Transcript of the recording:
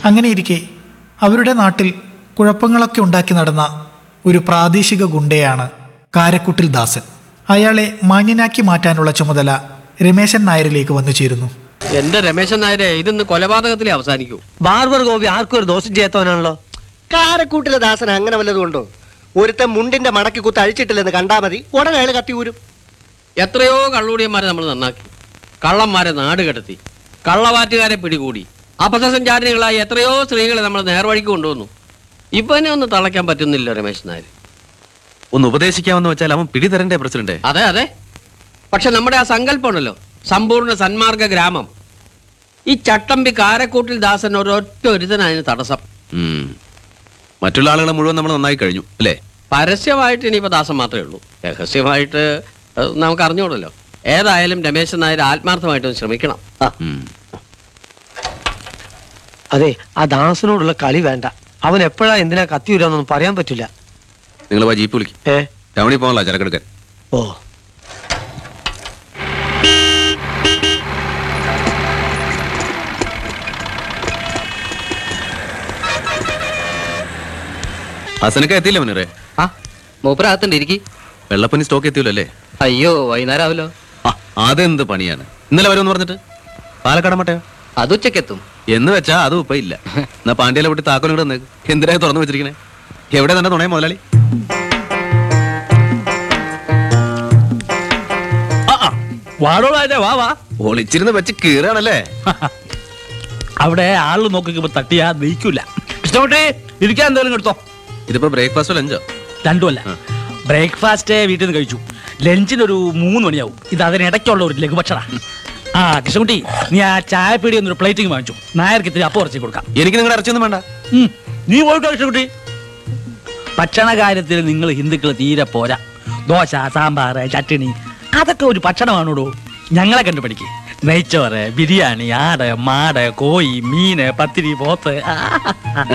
അങ്ങനെയിരിക്കെ അവരുടെ നാട്ടിൽ കുഴപ്പങ്ങളൊക്കെ ഉണ്ടാക്കി നടന്ന ഒരു പ്രാദേശിക ഗുണ്ടയാണ് കാരക്കുട്ടിൽ ദാസൻ അയാളെ മാന്യനാക്കി മാറ്റാനുള്ള ചുമതല രമേശൻ നായരിലേക്ക് വന്നു ചേരുന്നു എന്റെ രമേശൻ നായരെ ഇതൊന്ന് കൊലപാതകത്തിലേ അവസാനിക്കൂ ബാർബർ ഗോപി ആർക്കും ഒരു ദോഷം ചെയ്യാത്തവനാണല്ലോ കാരക്കൂട്ടിലെ ദാസൻ അങ്ങനെ വല്ലതും ഉണ്ടോ ഒരുത്തൻ മുണ്ടിന്റെ മടക്കി കുത്ത് അഴിച്ചിട്ടില്ലെന്ന് കണ്ടാ മതി ഉടനെ അയാൾ കത്തി ഊരും എത്രയോ കള്ളുകൂടിയന്മാരെ നമ്മൾ നന്നാക്കി കള്ളന്മാരെ നാട് കടത്തി കള്ളവാറ്റുകാരെ പിടികൂടി അപഥസഞ്ചാരികളായി എത്രയോ സ്ത്രീകളെ നമ്മൾ നേർവഴിക്ക് കൊണ്ടുവന്നു ഇവനെ ഒന്ന് തളയ്ക്കാൻ പറ്റുന്നില്ല രമേശൻ നായർ ഒന്ന് ഉപദേശിക്കാമെന്ന് വെച്ചാൽ അവൻ പിടി തരണ്ടേ പ്രസിഡന്റ് അതെ അതെ പക്ഷെ നമ്മുടെ ആ സങ്കല്പമുണ്ടല്ലോ സമ്പൂർണ്ണ സന്മാർഗ ഗ്രാമം ഈ ചട്ടമ്പി കാരക്കൂട്ടിൽ ദാസൻ ഒരൊറ്റ ഒരുത്തനതിന് തടസ്സം ഉം. മറ്റുള്ള ആളുകളെ മുഴുവൻ നമ്മൾ നന്നായി കഴിഞ്ഞു അല്ലേ പരസ്യമായിട്ട് ഇനിയിപ്പോൾ ദാസൻ മാത്രമേ ഉള്ളൂ രഹസ്യമായിട്ട് അത് നമുക്ക് അറിഞ്ഞോളല്ലോ ഏതായാലും രമേശൻ നായർ ആത്മാർത്ഥമായിട്ടൊന്ന് ശ്രമിക്കണം ആ ഉം. അതെ ആ ദാസനോടുള്ള കളി വേണ്ട അവൻ എപ്പോഴാ എന്തിനാ കത്തി വരാന്നൊന്നും പറയാൻ പറ്റില്ല നിങ്ങൾ വാ ജീപ്പ് വിളിക്കും ഏ ടൗണിൽ പോകാനുള്ള ചരക്കെടുക്കാൻ ഓ ഹസനക്ക എത്തിയില്ല മുന്നേറെ ആ മൂപ്പരകത്തുണ്ട് ഇരിക്കി വെള്ളപ്പനി സ്റ്റോക്ക് എത്തിയല്ലോ അല്ലേ അയ്യോ വൈകുന്നേരം ആവല്ലോ ആ അതെന്ത് പണിയാണ് ഇന്നലെ വരുമെന്ന് പറഞ്ഞിട്ട് പാലക്കാട് മട്ടയോ അത് ഉച്ചക്കെത്തും എന്ന് വെച്ചാ അതും ഇപ്പൊ ഇല്ല എന്നാ പാണ്ഡ്യയിലെ വിട്ട് താക്കോലും കൂടെ വന്നേക്ക് എന്തിനാ തുറന്നു വെച്ചിരിക്കണേ എവിടെ തന്നെ തുണയ മുതലാളി വാടോ രാജാ വാ വാ ഒളിച്ചിരുന്ന് വെച്ച് കീറാണല്ലേ അവിടെ ആള് നോക്കിക്കുമ്പോ തട്ടിയാ നീക്കൂല ഇഷ്ടപ്പെട്ടേ ഇരിക്കാൻ എന്തെങ്കിലും എടുത്തോ ഇതിപ്പോ ബ്രേക്ക്ഫാസ്റ്റോ ലഞ്ചോ രണ്ടുമല്ല ബ്രേക്ക്ഫാസ്റ്റ് വീട്ടിൽ നിന്ന് കഴിച്ചു ലഞ്ചിന് ഒരു മൂന്ന് മണിയാവും ഇത് അതിനിടയ്ക്കുള്ള ഒരു ലഘുഭക്ഷണ ആ കൃഷ്ണൻകുട്ടി നീ ആ ചായപ്പീടി ഒന്നൊരു പ്ലേറ്റിംഗ് വാങ്ങിച്ചു നായർക്ക് ഇത്തിരി അപ്പം ഉറച്ചു കൊടുക്കാം എനിക്ക് നിങ്ങളുടെ ഇറച്ചിയൊന്നും വേണ്ട ഉം, നീ പോയിട്ടോ കൃഷ്ണൻകുട്ടി ഭക്ഷണ കാര്യത്തിൽ നിങ്ങൾ ഹിന്ദുക്കൾ തീരെ പോരാ ദോശ സാമ്പാർ ചട്ടിണി അതൊക്കെ ഒരു ഭക്ഷണമാണോടോ ഞങ്ങളെ കണ്ടു പഠിക്ക് നെയ്ച്ചോറ് ബിരിയാണി ആട് മാട് കോഴി മീന് പത്തിരി പോത്ത് ആ